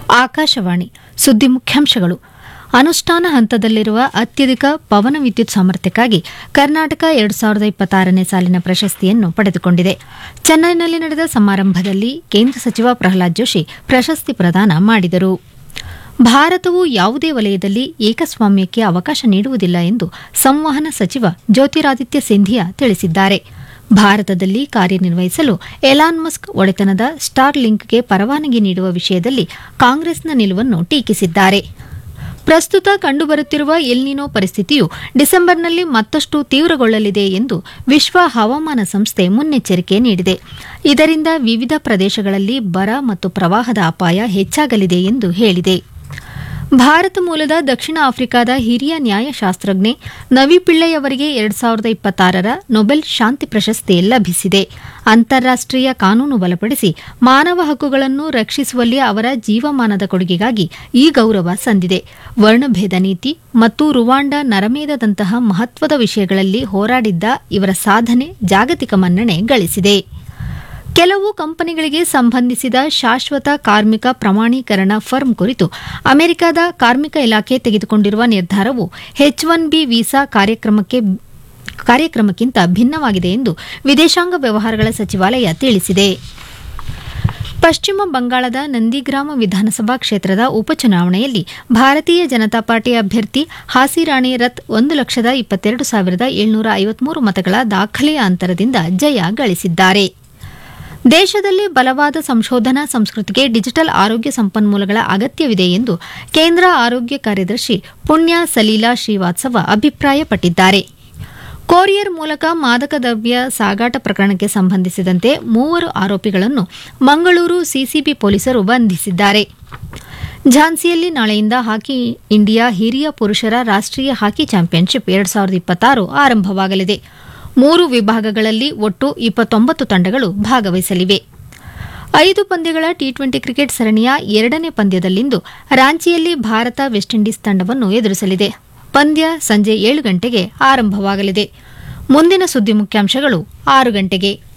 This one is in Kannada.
ಆಕಾಶವಾಣಿ ಸುದ್ದಿ ಮುಖ್ಯಾಂಶಗಳು ಅನುಷ್ಠಾನ ಹಂತದಲ್ಲಿರುವ ಅತ್ಯಧಿಕ ಪವನ ವಿದ್ಯುತ್ ಸಾಮರ್ಥ್ಯಕ್ಕಾಗಿ ಕರ್ನಾಟಕ ಎರಡು ಸಾವಿರದ ಇಪ್ಪತ್ತಾರನೇ ಸಾಲಿನ ಪ್ರಶಸ್ತಿಯನ್ನು ಪಡೆದುಕೊಂಡಿದೆ ಚೆನ್ನೈನಲ್ಲಿ ನಡೆದ ಸಮಾರಂಭದಲ್ಲಿ ಕೇಂದ್ರ ಸಚಿವ ಪ್ರಹ್ಲಾದ್ ಜೋಶಿ ಪ್ರಶಸ್ತಿ ಪ್ರದಾನ ಮಾಡಿದರು ಭಾರತವು ಯಾವುದೇ ವಲಯದಲ್ಲಿ ಏಕಸ್ವಾಮ್ಯಕ್ಕೆ ಅವಕಾಶ ನೀಡುವುದಿಲ್ಲ ಎಂದು ಸಂವಹನ ಸಚಿವ ಜ್ಯೋತಿರಾದಿತ್ಯ ಸಿಂಧಿಯಾ ತಿಳಿಸಿದ್ದಾರೆ ಭಾರತದಲ್ಲಿ ಕಾರ್ಯನಿರ್ವಹಿಸಲು ಎಲಾನ್ ಮಸ್ಕ್ ಒಡೆತನದ ಸ್ಟಾರ್ ಲಿಂಕ್ಗೆ ಪರವಾನಗಿ ನೀಡುವ ವಿಷಯದಲ್ಲಿ ಕಾಂಗ್ರೆಸ್ನ ನಿಲುವನ್ನು ಟೀಕಿಸಿದ್ದಾರೆ ಪ್ರಸ್ತುತ ಕಂಡುಬರುತ್ತಿರುವ ಎಲ್ನಿನೋ ಪರಿಸ್ಥಿತಿಯು ಡಿಸೆಂಬರ್ನಲ್ಲಿ ಮತ್ತಷ್ಟು ತೀವ್ರಗೊಳ್ಳಲಿದೆ ಎಂದು ವಿಶ್ವ ಹವಾಮಾನ ಸಂಸ್ಥೆ ಮುನ್ನೆಚ್ಚರಿಕೆ ನೀಡಿದೆ ಇದರಿಂದ ವಿವಿಧ ಪ್ರದೇಶಗಳಲ್ಲಿ ಬರ ಮತ್ತು ಪ್ರವಾಹದ ಅಪಾಯ ಹೆಚ್ಚಾಗಲಿದೆ ಎಂದು ಹೇಳಿದೆ ಭಾರತ ಮೂಲದ ದಕ್ಷಿಣ ಆಫ್ರಿಕಾದ ಹಿರಿಯ ನ್ಯಾಯಶಾಸ್ತ್ರಜ್ಞೆ ನವಿ ಪಿಳ್ಳೈ ಅವರಿಗೆ ಎರಡು ಸಾವಿರದ ಇಪ್ಪತ್ತಾರರ ನೊಬೆಲ್ ಶಾಂತಿ ಪ್ರಶಸ್ತಿ ಲಭಿಸಿದೆ ಅಂತಾರಾಷ್ಟೀಯ ಕಾನೂನು ಬಲಪಡಿಸಿ ಮಾನವ ಹಕ್ಕುಗಳನ್ನು ರಕ್ಷಿಸುವಲ್ಲಿ ಅವರ ಜೀವಮಾನದ ಕೊಡುಗೆಗಾಗಿ ಈ ಗೌರವ ಸಂದಿದೆ ವರ್ಣಭೇದ ನೀತಿ ಮತ್ತು ರುವಾಂಡ ನರಮೇಧದಂತಹ ಮಹತ್ವದ ವಿಷಯಗಳಲ್ಲಿ ಹೋರಾಡಿದ್ದ ಇವರ ಸಾಧನೆ ಜಾಗತಿಕ ಮನ್ನಣೆ ಗಳಿಸಿದೆ ಕೆಲವು ಕಂಪನಿಗಳಿಗೆ ಸಂಬಂಧಿಸಿದ ಶಾಶ್ವತ ಕಾರ್ಮಿಕ ಪ್ರಮಾಣೀಕರಣ ಫರ್ಮ್ ಕುರಿತು ಅಮೆರಿಕದ ಕಾರ್ಮಿಕ ಇಲಾಖೆ ತೆಗೆದುಕೊಂಡಿರುವ ನಿರ್ಧಾರವು ಎಚ್ ಒನ್ ಬಿ ವೀಸಾ ಕಾರ್ಯಕ್ರಮಕ್ಕೆ ಕಾರ್ಯಕ್ರಮಕ್ಕಿಂತ ಭಿನ್ನವಾಗಿದೆ ಎಂದು ವಿದೇಶಾಂಗ ವ್ಯವಹಾರಗಳ ಸಚಿವಾಲಯ ತಿಳಿಸಿದೆ ಪಶ್ಚಿಮ ಬಂಗಾಳದ ನಂದಿಗ್ರಾಮ ವಿಧಾನಸಭಾ ಕ್ಷೇತ್ರದ ಉಪಚುನಾವಣೆಯಲ್ಲಿ ಭಾರತೀಯ ಜನತಾ ಪಾರ್ಟಿ ಅಭ್ಯರ್ಥಿ ಹಾಸಿರಾಣಿ ರಥ್ ಒಂದು ಲಕ್ಷದ ಇಪ್ಪತ್ತೆರಡು ಸಾವಿರದ ಏಳ್ನೂರ ಐವತ್ಮೂರು ಮತಗಳ ದಾಖಲೆಯ ಅಂತರದಿಂದ ಜಯ ಗಳಿಸಿದ್ದಾರೆ ದೇಶದಲ್ಲಿ ಬಲವಾದ ಸಂಶೋಧನಾ ಸಂಸ್ಕೃತಿಗೆ ಡಿಜಿಟಲ್ ಆರೋಗ್ಯ ಸಂಪನ್ಮೂಲಗಳ ಅಗತ್ಯವಿದೆ ಎಂದು ಕೇಂದ್ರ ಆರೋಗ್ಯ ಕಾರ್ಯದರ್ಶಿ ಪುಣ್ಯ ಸಲೀಲಾ ಶ್ರೀವಾತ್ಸವ ಅಭಿಪ್ರಾಯಪಟ್ಟಿದ್ದಾರೆ ಕೊರಿಯರ್ ಮೂಲಕ ಮಾದಕ ದ್ರವ್ಯ ಸಾಗಾಟ ಪ್ರಕರಣಕ್ಕೆ ಸಂಬಂಧಿಸಿದಂತೆ ಮೂವರು ಆರೋಪಿಗಳನ್ನು ಮಂಗಳೂರು ಸಿಸಿಬಿ ಪೊಲೀಸರು ಬಂಧಿಸಿದ್ದಾರೆ ಝಾನ್ಸಿಯಲ್ಲಿ ನಾಳೆಯಿಂದ ಹಾಕಿ ಇಂಡಿಯಾ ಹಿರಿಯ ಪುರುಷರ ರಾಷ್ಟೀಯ ಹಾಕಿ ಚಾಂಪಿಯನ್ಶಿಪ್ ಎರಡು ಸಾವಿರದ ಇಪ್ಪತ್ತಾರು ಆರಂಭವಾಗಲಿದೆ ಮೂರು ವಿಭಾಗಗಳಲ್ಲಿ ಒಟ್ಟು ಇಪ್ಪತ್ತೊಂಬತ್ತು ತಂಡಗಳು ಭಾಗವಹಿಸಲಿವೆ ಐದು ಪಂದ್ಯಗಳ ಟಿ ಟ್ವೆಂಟಿ ಕ್ರಿಕೆಟ್ ಸರಣಿಯ ಎರಡನೇ ಪಂದ್ಯದಲ್ಲಿಂದು ರಾಂಚಿಯಲ್ಲಿ ಭಾರತ ವೆಸ್ಟ್ ಇಂಡೀಸ್ ತಂಡವನ್ನು ಎದುರಿಸಲಿದೆ ಪಂದ್ಯ ಸಂಜೆ ಏಳು ಗಂಟೆಗೆ ಆರಂಭವಾಗಲಿದೆ ಮುಂದಿನ ಸುದ್ದಿ ಮುಖ್ಯಾಂಶಗಳು ಆರು ಗಂಟೆಗೆ